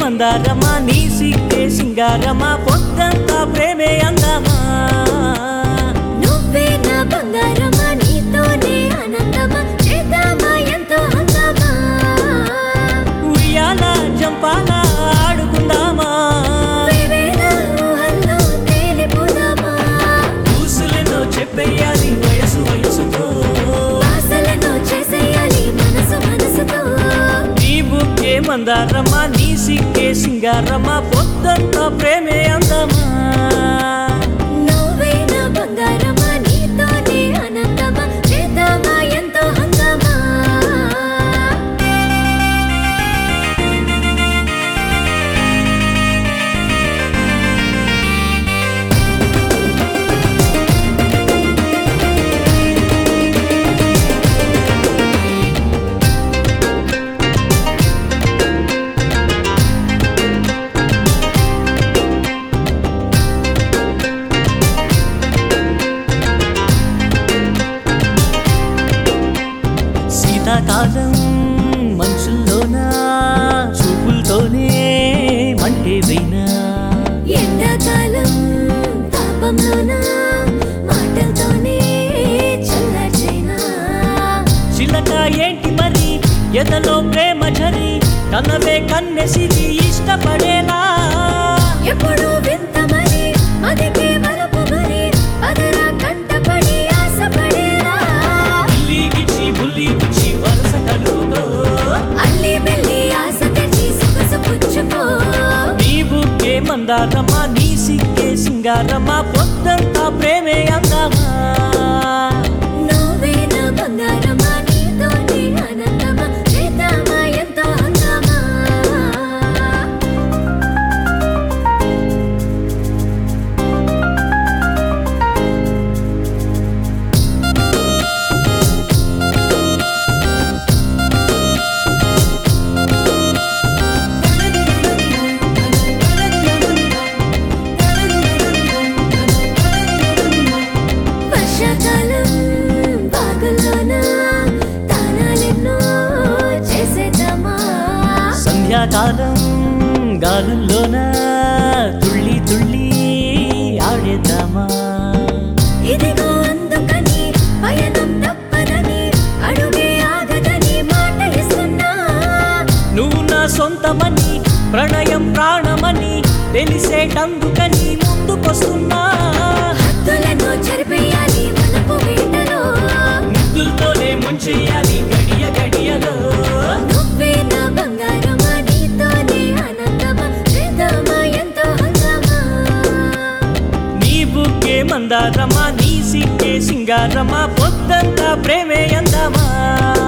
మందారమా నీ సిగ్గే సింగారమా పొద్దంతా ప్రేమే అందమా నువ్వే నా బంగారమా నీతోనే ఆనందమా చేద్దామా ఎంతో హంగామా ఉయ్యాల జంపాల ఆడుకుందామా వేవేల ఊహల్లో తేలిపోదామా ఊసులెన్నో చెప్పేయాలి వయసు వయసుతో ఆశలను చేసేయాలి మనసు మనసుతో నీ బుక్కే మందారమా నీ సిగ్గే సింగారమా పొద్దంతా ప్రేమే అందమా నువ్వే నా బంగారమా నీతోనే ఆనందమా చేద్దామా ఎంతో హంగామా శీతాకాలం మనుషుల్లోనా చూపులతోనే మంటే వెయినా ఎండాకాలం తాపంలోన మాటలతోనే చల్లార్చేనా చిలక ఏంటి మరి ఎదలో ప్రేమ ఝరి కనవే కన్నెసిరి ఇష్టపడేలా ఎప్పుడు వింత మరి అదికే వలపు మరి అదరా కంటపడి ఆశపడేలా బుల్లిగిచ్చి బుల్లిగిచ్చి వరస కలుగుతో అల్లి బెల్లి ఆశ తెచ్చి సొగసు పుచ్చుకో నీ బుక్కే మందారమా నీ సిగ్గే సింగారమా పొద్దంతా ప్రేమే అందమా నువ్వే నా బంగారమా నీతోనే ఆనందమా చేద్దామా ఎంతో హంగామా వర్షాకాలం బాగుల్లోన తానాలెన్నో చేసేద్దామా సంధ్యాకాలం గాలుల్లోన తుళ్ళి తుళ్ళి ఆడేద్దామా ఇదిగో అందుకని పయనం తప్పదని అడుగే ఆగదని మాట ఇస్తున్నా నువ్వు నా సొంతమని ప్రణయం ప్రాణమని తెలిసేటందుకని ముందుకొస్తున్నా హద్దులను చెరిపేయాలి మనపు వేటలో ముద్దులతోనే ముంచెయ్యాలి గడియ గడియలో నువ్వే నా బంగారమా నీతోనే ఆనందమా చేద్దామా ఎంతో హంగామా నీ బుక్కే మందారమా నీ సిగ్గే సింగారమా పొద్దంతా ప్రేమే అందమా